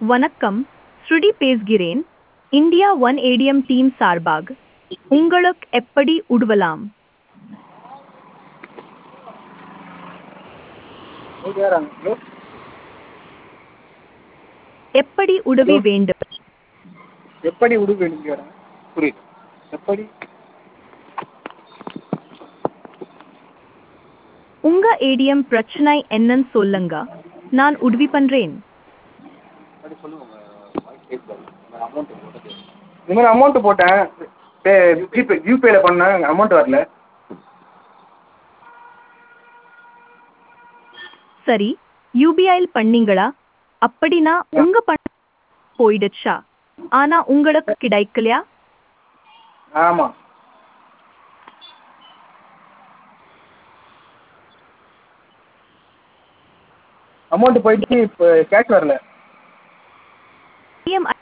வணக்கம் ஸ்ருதி பேசுகிறேன் India one ATM team சார்பாக உங்களுக்கு எப்படி உதவலாம் ஹலோ எப்படி உதவி வேண்டும் எப்படி உடுப்பு வேணும் கேட்குறேன் புரியல எப்படி உங்க ஏடிஎம் பிரச்சனை என்னன்னு சொல்லுங்க நான் உதவி பண்றேன் அப்படி சொல்லுங்க வாய்ஸ் கேட்கல அமௌண்ட் போட்டது இந்த மாதிரி அமௌண்ட் போட்டேன் பே ஜிபே ஜிபேல பண்ணேன் அமௌண்ட் வரல சரி யூபிஐயில் பண்ணீங்களா அப்படின்னா உங்க பணம் போயிடுச்சா ஆனா உங்களுக்கு கிடைக்கலையா ஆமாம் அமௌண்ட் போயிடுச்சு இப்போ கேஷ் வரல ATM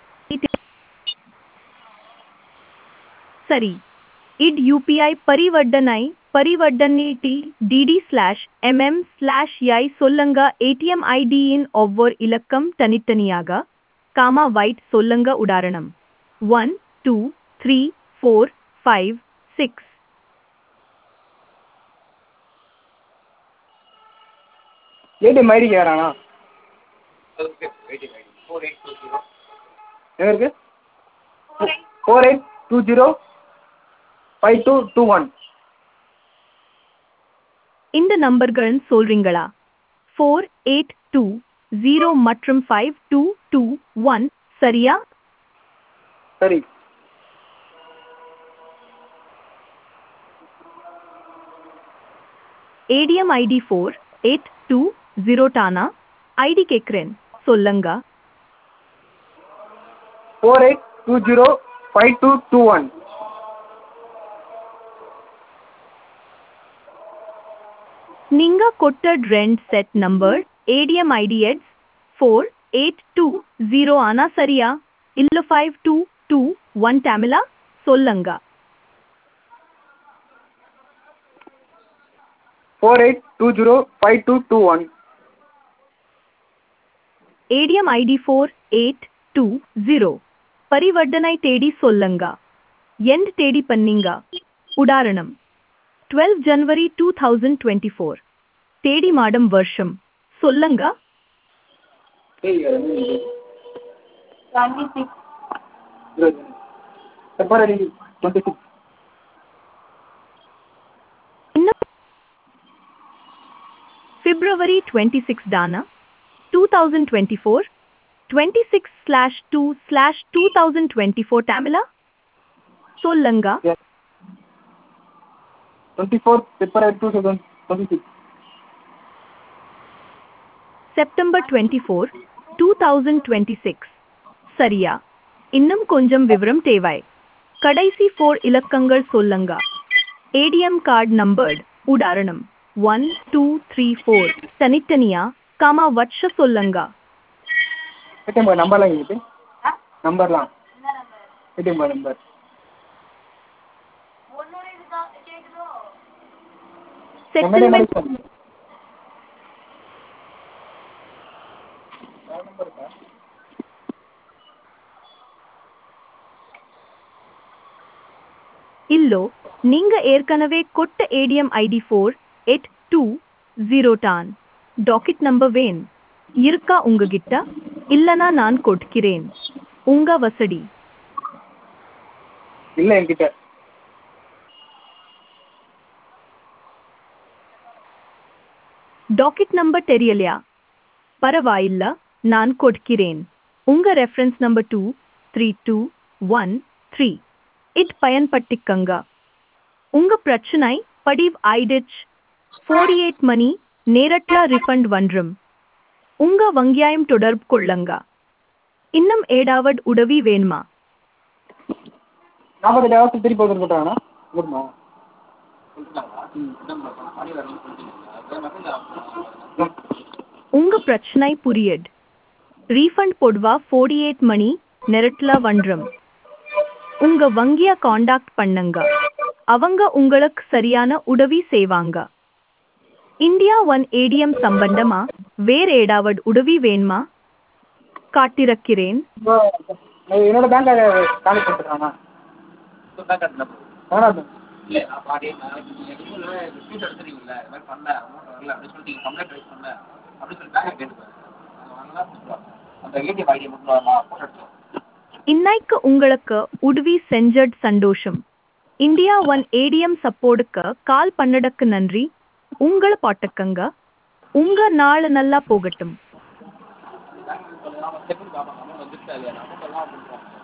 சரி இட் யூபிஐ பரிவர்த்தனை பரிவர்த்தனை டிடி ஸ்லாஷ் எம்எம் ஸ்லாஷ் ஐ சொல்லுங்க ஏடிஎம் ஐடியின் ஒவ்வொரு இலக்கம் தனித்தனியாக காமா வைட் சொல்லுங்க உதாரணம் one two three four five six ATM ID கேட்குறானா எங்கே இருக்கு four eight two zero five two two one இந்த நம்பர்கள் சொல்றீங்களா ஃபோர் எயிட் டூ ஜீரோ மற்றும் ஃபைவ் டூ டூ ஒன் சரியா சரி ATM ID four eight two zero டானா ஐடி கேட்குறேன் சொல்லுங்க four eight two zero five two two one நீங்க கொட்ட ரெண்ட் செட் நம்பர் ஏடிஎம் ஐடி எட்ஸ் ஃபோர் எயிட் டூ ஜீரோ ஆனா சரியா இல்ல ஃபைவ் டூ டூ ஒன் தமிழா சொல்லுங்க four eight two zero five two two one ATM ID four eight two zero பரிவர்த்தனை தேடி சொல்லுங்க எந்த தேடி பண்ணீங்க உதாரணம் twelve January two thousand twenty four தேடி மாடம் வருஷம் சொல்லுங்க பிப்ரவரி டுவெண்ட்டி சிக்ஸ் இன்னும் பிப்ரவரி டுவெண்ட்டி சிக்ஸ் தானா two thousand twenty four twenty six slash two slash two thousand twenty four தமிழா சொல்லுங்க twenty four February two thousand twenty six September twenty four two thousand twenty six சரியா இன்னும் கொஞ்சம் விவரம் தேவை கடைசி ஃபோர் இலக்கங்கள் சொல்லுங்க ஏடிஎம் கார்டு நம்பர் உதாரணம் ஒன் டூ த்ரீ ஃபோர் தனித்தனியா காமா வட்ச சொல்லுங்க ஏடிஎம் கார்டு நம்பர்லாம் இருக்கு நம்பர்லாம் ஏடிஎம் கார்டு நம்பர் செட்டில்மெண்ட் இல்லோ நீங்க ஏற்கனவே கொட்ட ATM ID four eight two zero டான் டாக்கெட் நம்பர் வேன் இருக்கா உங்ககிட்ட இல்லனா நான் கொடுக்கிறேன் உங்க வசதி இல்லை என்கிட்ட டாக்கெட் நம்பர் தெரியலையா பரவாயில்ல நான் கொடுக்கிறேன் உங்க reference number two three two one three இட் பயன்படுத்திக்கங்க உங்க பிரச்சனை படிவ் ஐடிச் ஃபோர்டி எயிட் மணி நேரட்ல ரிஃபண்ட் வன்றும் உங்க வங்கியாயம் தொடர்பு கொள்ளுங்க இன்னும் ஏடாவது உதவி வேணுமா நாற்பத்தெட்டு ஹவர்ஸ் திருப்பி வந்துருக்கட்டாங்கண்ணா குட்மா உங்க பிரச்சனை புரியுது ரீஃபண்ட் போடுவா ஃபோர்டி எயிட் மணி நெரட்ல வன்றும் உங்க வங்கிய காண்டாக்ட் பண்ணுங்க அவங்க உங்களுக்கு சரியான உதவி செய்வாங்க இந்தியா ஒன் ஏடிஎம் சம்பந்தமா வேற ஏடாவது உதவி வேணுமா காட்டிருக்கிறேன் இப்போ என்னோட பேங்க் கான்டெக்ட் பண்ணிட்டுருக்காண்ணா வேணாம் இல்லை நான் பாடி நாளைக்கு நீங்கள் நீங்கள் ஸ்பீட் எடுத்துறீங்கல்ல இது மாதிரி பண்ணல அமௌண்ட் வரல அப்படின்னு சொல்லிட்டு நீங்கள் கம்ப்ளைண்ட் ரைஸ் பண்ணல அப்படின்னு சொல்லி பேங்க் கேட்டுப்பாரு நாங்கள் வாங்கினா கொடுத்துருவாங்க அந்த ஏடிஎம் ஐடியை மட்டும் நான் ஃபோட்டோ எடுத்துருவோம் இன்னைக்கு உங்களுக்கு உதவி செஞ்சட் சந்தோஷம் இந்தியா ஒன் ஏடிஎம் சப்போர்டுக்கு கால் பண்ணடக்கு நன்றி உங்கள பாட்டுக்கங்க உங்க நாள் நல்லா போகட்டும் பேங்க் சொல்லலாம் செக் பண்ணி பார்ப்பாங்க அமௌண்ட் வந்துருச்சா இல்லையா அமௌண்ட் எல்லாம் கொடுத்துருவாங்க